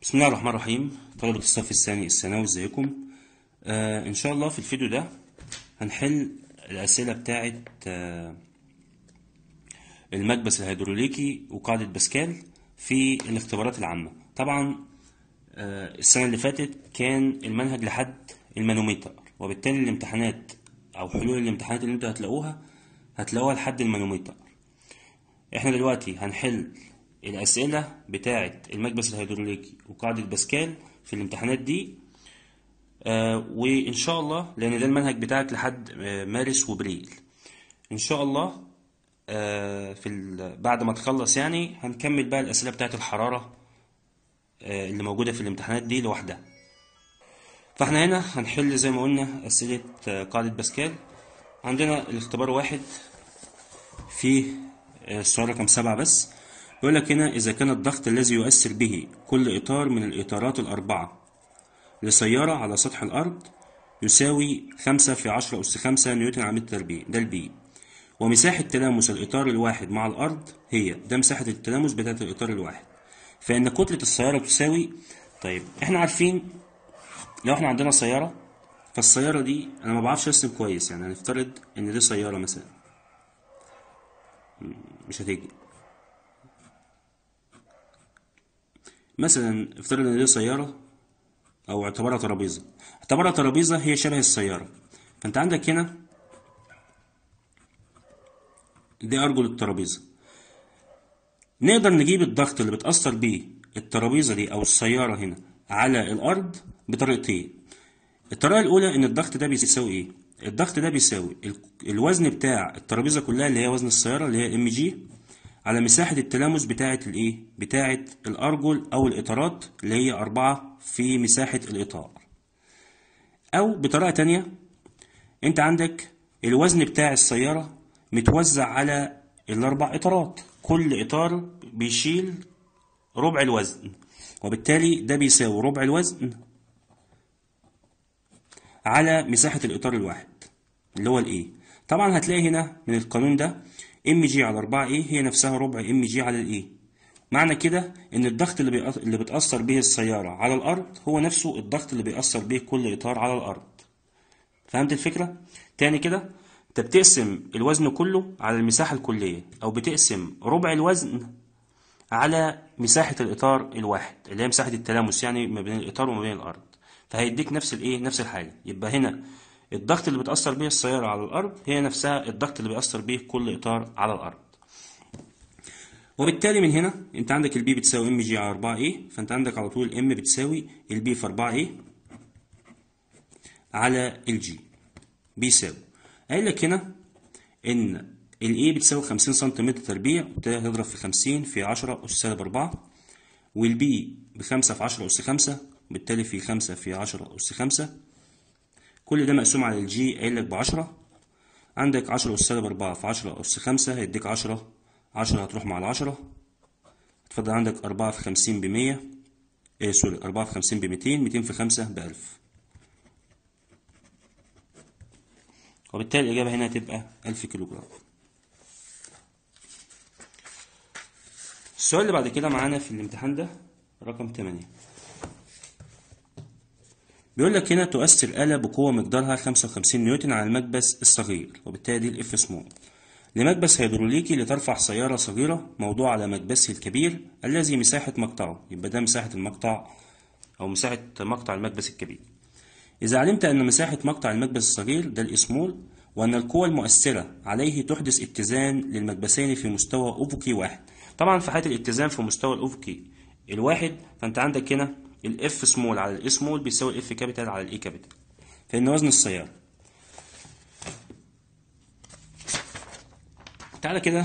بسم الله الرحمن الرحيم طلبة الصف الثاني الثانوي ازيكم آه ان شاء الله في الفيديو ده هنحل الاسئله بتاعه آه المكبس الهيدروليكي وقاعده باسكال في الاختبارات العامه طبعا آه السنه اللي فاتت كان المنهج لحد المانوميتر وبالتالي الامتحانات او حلول الامتحانات اللي انتوا هتلاقوها هتلاقوها لحد المانوميتر احنا دلوقتي هنحل الأسئلة بتاعة المكبس الهيدروليكي وقاعدة باسكال في الامتحانات دي آه وإن شاء الله لأن ده المنهج بتاعك لحد آه مارس وابريل إن شاء الله آه في ال- بعد ما تخلص يعني هنكمل بقى الأسئلة بتاعة الحرارة آه اللي موجودة في الامتحانات دي لوحدها فاحنا هنا هنحل زي ما قلنا أسئلة آه قاعدة باسكال عندنا الاختبار واحد فيه آه، السؤال رقم سبعة بس يقول لك هنا إذا كان الضغط الذي يؤثر به كل إطار من الإطارات الأربعة لسيارة على سطح الأرض يساوي خمسة في عشرة أس خمسة نيوتن على متر تربيع ده البي ومساحة تلامس الإطار الواحد مع الأرض هي ده مساحة التلامس بتاعة الإطار الواحد فإن كتلة السيارة تساوي طيب إحنا عارفين لو إحنا عندنا سيارة فالسيارة دي أنا ما بعرفش أرسم كويس يعني هنفترض إن دي سيارة مثلا مش هتيجي مثلا افترض ان دي سيارة او اعتبرها ترابيزة اعتبرها ترابيزة هي شبه السيارة فانت عندك هنا دي ارجل الترابيزة نقدر نجيب الضغط اللي بتأثر بيه الترابيزة دي او السيارة هنا على الارض بطريقتين الطريقة الأولى إن الضغط ده بيساوي إيه؟ الضغط ده بيساوي ال- الوزن بتاع الترابيزة كلها اللي هي وزن السيارة اللي هي ام جي على مساحة التلامس بتاعة الإيه؟ بتاعة الأرجل أو الإطارات اللي هي أربعة في مساحة الإطار. أو بطريقة تانية أنت عندك الوزن بتاع السيارة متوزع على الأربع إطارات، كل إطار بيشيل ربع الوزن، وبالتالي ده بيساوي ربع الوزن على مساحة الإطار الواحد اللي هو الإيه طبعا هتلاقي هنا من القانون ده ام جي على 4 ايه هي نفسها ربع ام جي على الايه معنى كده ان الضغط اللي بيأ... اللي بتأثر به السيارة على الأرض هو نفسه الضغط اللي بيأثر به كل إطار على الأرض فهمت الفكرة؟ تاني كده انت بتقسم الوزن كله على المساحة الكلية أو بتقسم ربع الوزن على مساحة الإطار الواحد اللي هي مساحة التلامس يعني ما بين الإطار وما بين الأرض فهيديك نفس الإيه نفس الحاجة يبقى هنا الضغط اللي بتأثر به السيارة على الأرض هي نفسها الضغط اللي بيأثر به كل إطار على الأرض وبالتالي من هنا أنت عندك البي بتساوي ام جي على 4 ايه فأنت عندك على طول ام بتساوي البي في 4 ايه على الجي بيساوي قايل لك هنا ان الاي بتساوي 50 سنتيمتر تربيع وبالتالي هتضرب في 50 في 10 اس سالب 4 والبي ب 5 في 10 اس 5 وبالتالي في 5 في 10 اس 5 كل ده مقسوم على الجي قايل لك ب 10 عندك 10 اس سالب 4 في 10 اس 5 هيديك 10 10 هتروح مع ال 10 اتفضل عندك 4 في 50 ب 100 ايه سوري 4 في 50 ب 200 200 في 5 ب 1000 وبالتالي الإجابة هنا هتبقى 1000 كيلو جرام السؤال اللي بعد كده معانا في الامتحان ده رقم 8 بيقول لك هنا تؤثر آلة بقوة مقدارها 55 نيوتن على المكبس الصغير وبالتالي دي الاف سمول لمكبس هيدروليكي لترفع سيارة صغيرة موضوع على مكبسه الكبير الذي مساحة مقطعه يبقى ده مساحة المقطع أو مساحة مقطع المكبس الكبير إذا علمت أن مساحة مقطع المكبس الصغير ده الإسمول وأن القوى المؤثرة عليه تحدث اتزان للمكبسين في مستوى أفقي واحد طبعا في حالة الاتزان في مستوى الأفقي الواحد فأنت عندك هنا الاف سمول على الاي سمول بيساوي الاف كابيتال على الاي كابيتال فإن وزن السيارة تعالى كده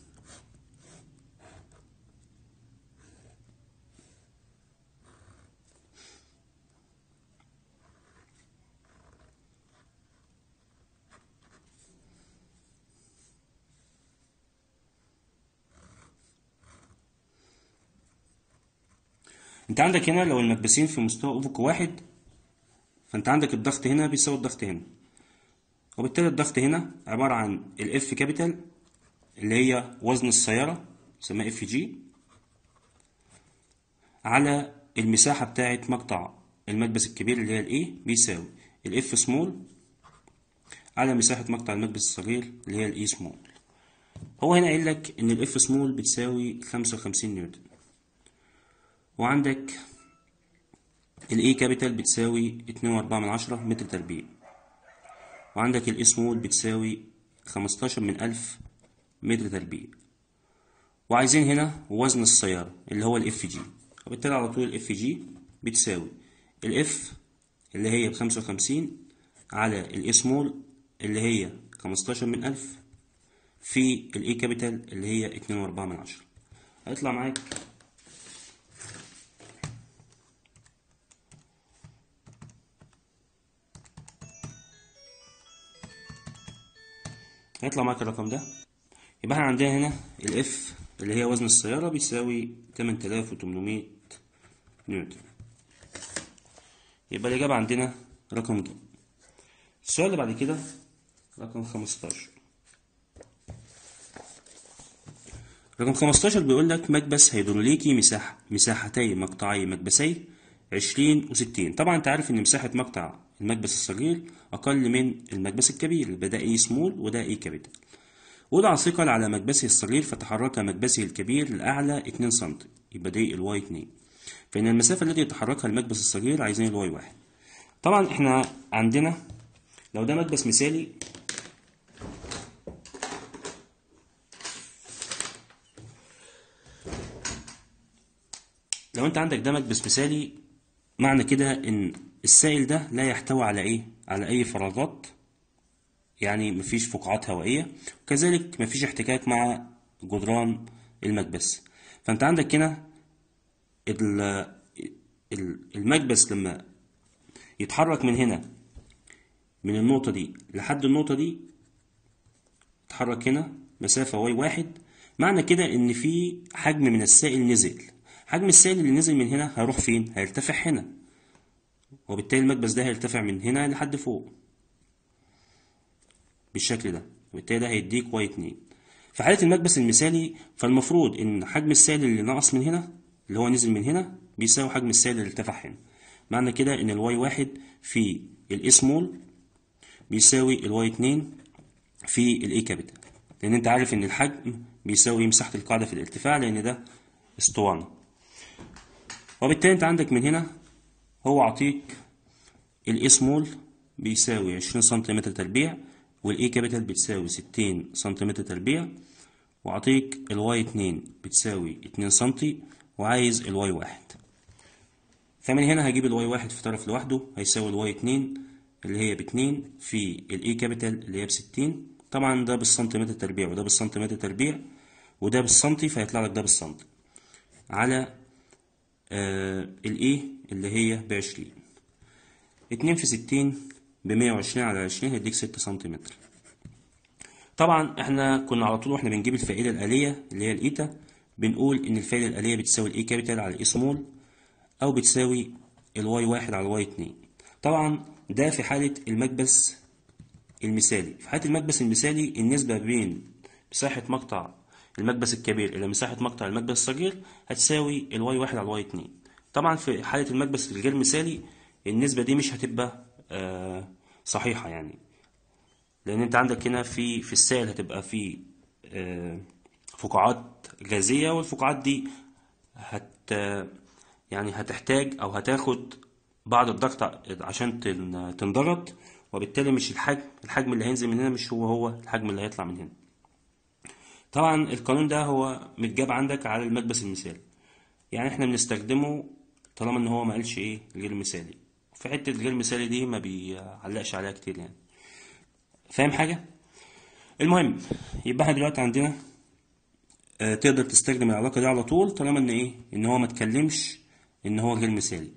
انت عندك هنا لو المكبسين في مستوى افق واحد فانت عندك الضغط هنا بيساوي الضغط هنا وبالتالي الضغط هنا عبارة عن الاف كابيتال اللي هي وزن السيارة اسمها اف جي على المساحة بتاعت مقطع المكبس الكبير اللي هي الايه بيساوي الاف سمول على مساحة مقطع المكبس الصغير اللي هي الاي سمول هو هنا قايل لك ان الاف سمول بتساوي خمسة وخمسين نيوتن وعندك الاي كابيتال بتساوي اتنين واربعة من عشرة متر تربيع وعندك الاي سمول بتساوي خمستاشر من ألف متر تربيع وعايزين هنا وزن السيارة اللي هو الاف جي وبالتالي على طول الاف جي بتساوي الاف اللي هي بخمسة وخمسين على الاي سمول اللي هي خمستاشر من ألف في الاي كابيتال اللي هي اتنين واربعة من عشرة هيطلع معاك هيطلع معاك الرقم ده يبقى احنا عندنا هنا الاف اللي هي وزن السيارة بيساوي 8800 نيوتن يبقى الإجابة عندنا رقم ج السؤال اللي بعد كده رقم 15 رقم 15 بيقول لك مكبس هيدروليكي مساحة مساحتي مقطعي مكبسي 20 و60 طبعا انت عارف ان مساحة مقطع المكبس الصغير اقل من المكبس الكبير يبقى ده اي سمول وده اي كابيتال وضع ثقل على مكبسه الصغير فتحرك مكبسه الكبير لأعلى 2 سم يبقى دي الواي 2 فإن المسافة التي يتحركها المكبس الصغير عايزين الواي 1 طبعا احنا عندنا لو ده مكبس مثالي لو انت عندك ده مكبس مثالي معنى كده ان السائل ده لا يحتوي على ايه على اي فراغات يعني مفيش فقاعات هوائية وكذلك مفيش احتكاك مع جدران المكبس فانت عندك هنا المكبس لما يتحرك من هنا من النقطة دي لحد النقطة دي يتحرك هنا مسافة واي واحد معنى كده ان في حجم من السائل نزل حجم السائل اللي نزل من هنا هيروح فين هيرتفع هنا وبالتالي المكبس ده هيرتفع من هنا لحد فوق بالشكل ده وبالتالي ده هيديك واي 2 في حالة المكبس المثالي فالمفروض ان حجم السائل اللي ناقص من هنا اللي هو نزل من هنا بيساوي حجم السائل اللي ارتفع هنا معنى كده ان الواي واحد في الاي سمول بيساوي الواي 2 في الاي كابيتال لان انت عارف ان الحجم بيساوي مساحة القاعدة في الارتفاع لان ده اسطوانة وبالتالي انت عندك من هنا هو عطيك الاي سمول بيساوي 20 سنتيمتر تربيع والاي كابيتال بتساوي 60 سنتيمتر تربيع وأعطيك الواي 2 بتساوي 2 سنتي وعايز الواي 1 فمن هنا هجيب الواي 1 في طرف لوحده هيساوي الواي 2 اللي هي باتنين في الاي كابيتال اللي هي بستين طبعا ده بالسنتيمتر تربيع وده بالسنتيمتر تربيع وده بالسنتي فيطلع لك ده بالسنتي على آه الاي اللي هي بعشرين اتنين في ستين بمية وعشرين على عشرين هيديك ستة سنتيمتر طبعا احنا كنا على طول واحنا بنجيب الفائدة الآلية اللي هي الإيتا بنقول إن الفائدة الآلية بتساوي الإي كابيتال على الإي سمول أو بتساوي الواي واحد على الواي اتنين طبعا ده في حالة المكبس المثالي في حالة المكبس المثالي النسبة بين مساحة مقطع المكبس الكبير إلى مساحة مقطع المكبس الصغير هتساوي الواي واحد على الواي اتنين طبعا في حالة المكبس الغير مثالي النسبة دي مش هتبقى آه صحيحة يعني لأن أنت عندك هنا في في السائل هتبقى في آه فقاعات غازية والفقاعات دي هت يعني هتحتاج أو هتاخد بعض الضغط عشان تنضغط وبالتالي مش الحجم الحجم اللي هينزل من هنا مش هو هو الحجم اللي هيطلع من هنا طبعا القانون ده هو متجاب عندك على المكبس المثالي يعني احنا بنستخدمه طالما ان هو ما قالش ايه غير مثالي في حته غير مثالي دي ما بيعلقش عليها كتير يعني فاهم حاجه المهم يبقى احنا دلوقتي عندنا اه تقدر تستخدم العلاقه دي على طول طالما ان ايه ان هو ما اتكلمش ان هو غير مثالي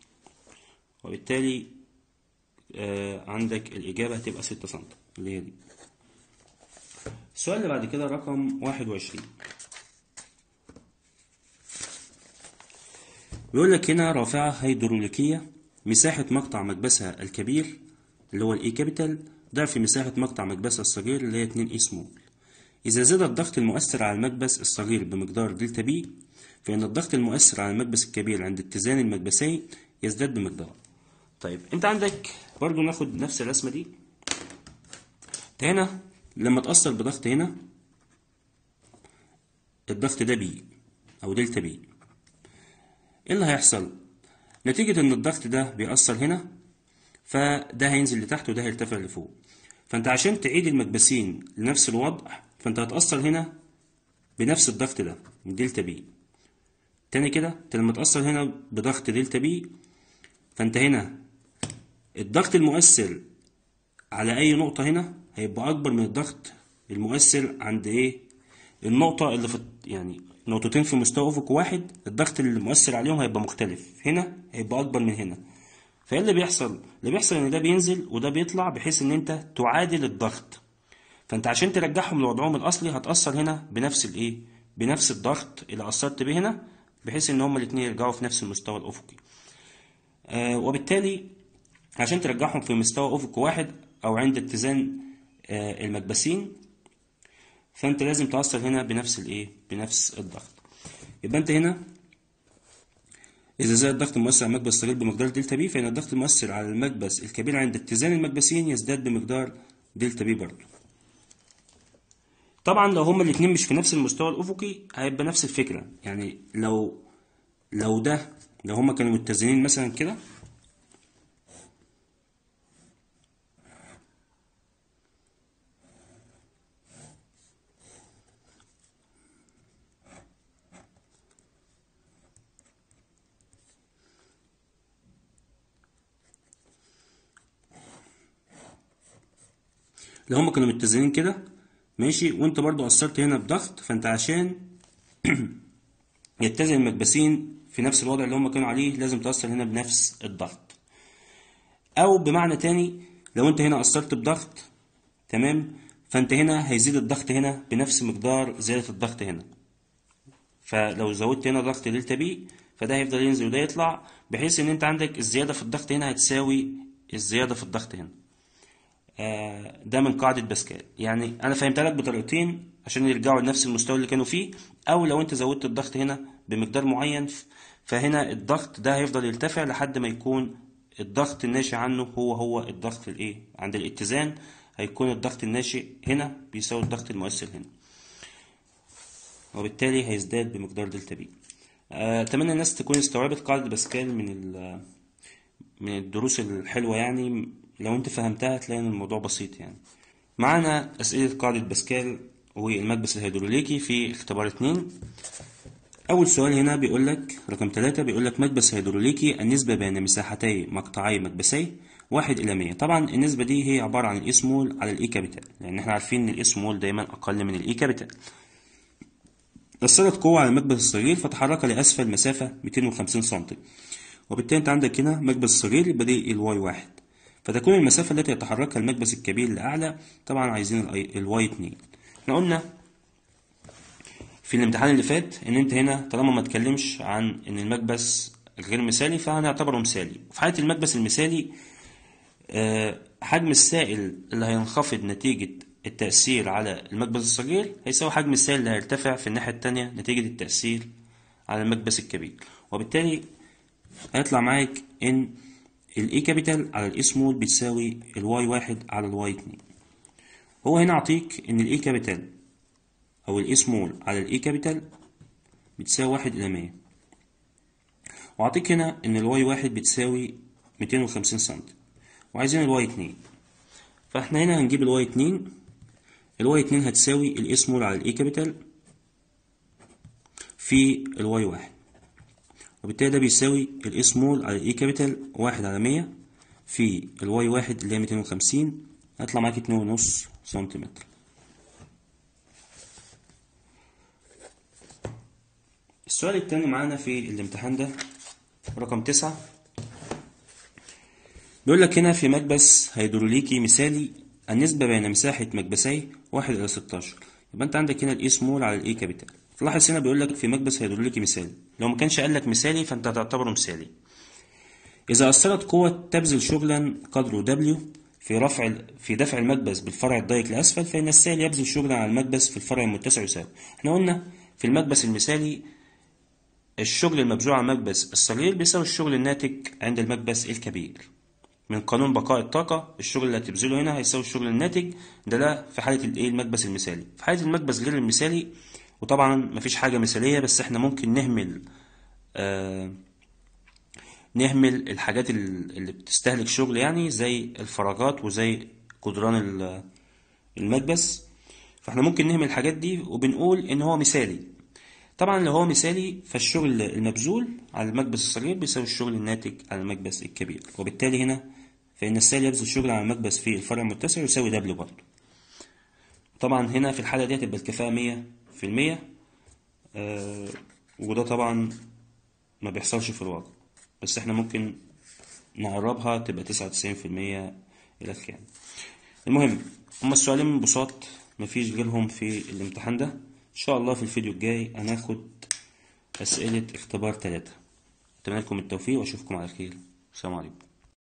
وبالتالي آه عندك الإجابة هتبقى ستة سنتي اللي هي دي السؤال اللي بعد كده رقم واحد وعشرين بيقول لك هنا رافعة هيدروليكية مساحة مقطع مكبسها الكبير اللي هو الإي كابيتال ضعف مساحة مقطع مكبسها الصغير اللي هي 2 إي سمول إذا زاد الضغط المؤثر على المكبس الصغير بمقدار دلتا بي فإن الضغط المؤثر على المكبس الكبير عند اتزان المكبسين يزداد بمقدار طيب انت عندك برضو ناخد نفس الرسمة دي انت هنا لما تأثر بضغط هنا الضغط ده بي أو دلتا بي ايه اللي هيحصل نتيجة ان الضغط ده بيأثر هنا فده هينزل لتحت وده هيرتفع لفوق فانت عشان تعيد المكبسين لنفس الوضع فانت هتأثر هنا بنفس الضغط ده دلتا بي تاني كده انت لما تأثر هنا بضغط دلتا بي فانت هنا الضغط المؤثر على اي نقطة هنا هيبقى اكبر من الضغط المؤثر عند ايه النقطة اللي في يعني نقطتين في مستوى افق واحد الضغط اللي مؤثر عليهم هيبقى مختلف هنا هيبقى اكبر من هنا فايه اللي بيحصل اللي بيحصل ان ده بينزل وده بيطلع بحيث ان انت تعادل الضغط فانت عشان ترجعهم لوضعهم الاصلي هتأثر هنا بنفس الايه بنفس الضغط اللي أثرت بيه هنا بحيث ان هما الاتنين يرجعوا في نفس المستوى الافقي آه وبالتالي عشان ترجعهم في مستوى افق واحد او عند اتزان آه المكبسين فانت لازم تأثر هنا بنفس الايه بنفس الضغط يبقى انت هنا إذا زاد الضغط المؤثر على المكبس الصغير بمقدار دلتا بي فإن الضغط المؤثر على المكبس الكبير عند اتزان المكبسين يزداد بمقدار دلتا بي برضه. طبعا لو هما الاتنين مش في نفس المستوى الأفقي هيبقى نفس الفكرة يعني لو لو ده لو هما كانوا متزنين مثلا كده لو هما كانوا متزنين كده ماشي وانت برضو أثرت هنا بضغط فانت عشان يتزن المكبسين في نفس الوضع اللي هما كانوا عليه لازم تأثر هنا بنفس الضغط أو بمعنى تاني لو انت هنا أثرت بضغط تمام فانت هنا هيزيد الضغط هنا بنفس مقدار زيادة الضغط هنا فلو زودت هنا ضغط دلتا بي فده هيفضل ينزل وده يطلع بحيث ان انت عندك الزيادة في الضغط هنا هتساوي الزيادة في الضغط هنا ده من قاعدة باسكال يعني أنا فهمتها لك بطريقتين عشان يرجعوا لنفس المستوى اللي كانوا فيه أو لو أنت زودت الضغط هنا بمقدار معين فهنا الضغط ده هيفضل يرتفع لحد ما يكون الضغط الناشئ عنه هو هو الضغط الإيه عند الاتزان هيكون الضغط الناشئ هنا بيساوي الضغط المؤثر هنا وبالتالي هيزداد بمقدار دلتا بي أتمنى الناس تكون استوعبت قاعدة باسكال من من الدروس الحلوة يعني لو انت فهمتها هتلاقي ان الموضوع بسيط يعني معانا اسئلة قاعدة باسكال والمكبس الهيدروليكي في اختبار اتنين اول سؤال هنا بيقول لك رقم ثلاثة بيقول لك مكبس هيدروليكي النسبة بين مساحتي مقطعي مكبسي واحد إلى مية طبعا النسبة دي هي عبارة عن الإي سمول على الإي كابيتال لأن احنا عارفين إن الإي سمول دايما أقل من الإي كابيتال أثرت قوة على المكبس الصغير فتحرك لأسفل مسافة 250 سم وبالتالي أنت عندك هنا مكبس صغير يبقى دي الواي واحد فتكون المسافة التي يتحركها المكبس الكبير لأعلى طبعا عايزين الواي 2 احنا قلنا في الامتحان اللي فات ان انت هنا طالما ما تكلمش عن ان المكبس غير مثالي فهنعتبره مثالي في حالة المكبس المثالي أه حجم السائل اللي هينخفض نتيجة التأثير على المكبس الصغير هيساوي حجم السائل اللي هيرتفع في الناحية التانية نتيجة التأثير على المكبس الكبير وبالتالي هيطلع معاك ان الاي كابيتال على الاي سمول بتساوي الواي واحد على الواي اتنين هو هنا اعطيك ان الاي كابيتال او الاي سمول على الاي كابيتال بتساوي واحد الى مية واعطيك هنا ان الواي واحد بتساوي ميتين وخمسين سنتي وعايزين الواي اتنين فاحنا هنا هنجيب الواي اتنين الواي اتنين هتساوي الاي سمول على الاي كابيتال في الواي واحد وبالتالي ده بيساوي الاي سمول على الاي كابيتال واحد على مية في الواي واحد اللي هي ميتين وخمسين هيطلع معاك اتنين ونص سنتيمتر السؤال التاني معانا في الامتحان ده رقم تسعة بيقول لك هنا في مكبس هيدروليكي مثالي النسبة بين مساحة مكبسي واحد إلى ستاشر يبقى أنت عندك هنا الإي سمول على الإي كابيتال تلاحظ هنا بيقول لك في مكبس هيدروليكي مثالي لو ما كانش قال لك مثالي فأنت هتعتبره مثالي إذا أثرت قوة تبذل شغلا قدره W في رفع في دفع المكبس بالفرع الضيق لأسفل فإن السائل يبذل شغلا على المكبس في الفرع المتسع يساوي احنا قلنا في المكبس المثالي الشغل المبذول على المكبس الصغير بيساوي الشغل الناتج عند المكبس الكبير من قانون بقاء الطاقة الشغل اللي هتبذله هنا هيساوي الشغل الناتج ده لا في حالة الايه المكبس المثالي في حالة المكبس غير المثالي وطبعا مفيش حاجة مثالية بس احنا ممكن نهمل آه نهمل الحاجات ال- اللي بتستهلك شغل يعني زي الفراغات وزي جدران ال- المكبس فاحنا ممكن نهمل الحاجات دي وبنقول ان هو مثالي طبعا لو هو مثالي فالشغل المبذول على المكبس الصغير بيساوي الشغل الناتج على المكبس الكبير وبالتالي هنا فإن السائل يبذل شغل على المكبس في الفرع المتسع يساوي دبليو برضه طبعا هنا في الحالة دي هتبقى الكفاءة مية في المية آه وده طبعا ما بيحصلش في الواقع بس احنا ممكن نقربها تبقى تسعة وتسعين في المية إلى الكام المهم هما السؤالين ببساط مفيش غيرهم في الامتحان ده إن شاء الله في الفيديو الجاي هناخد أسئلة اختبار تلاتة أتمنى لكم التوفيق وأشوفكم على خير السلام عليكم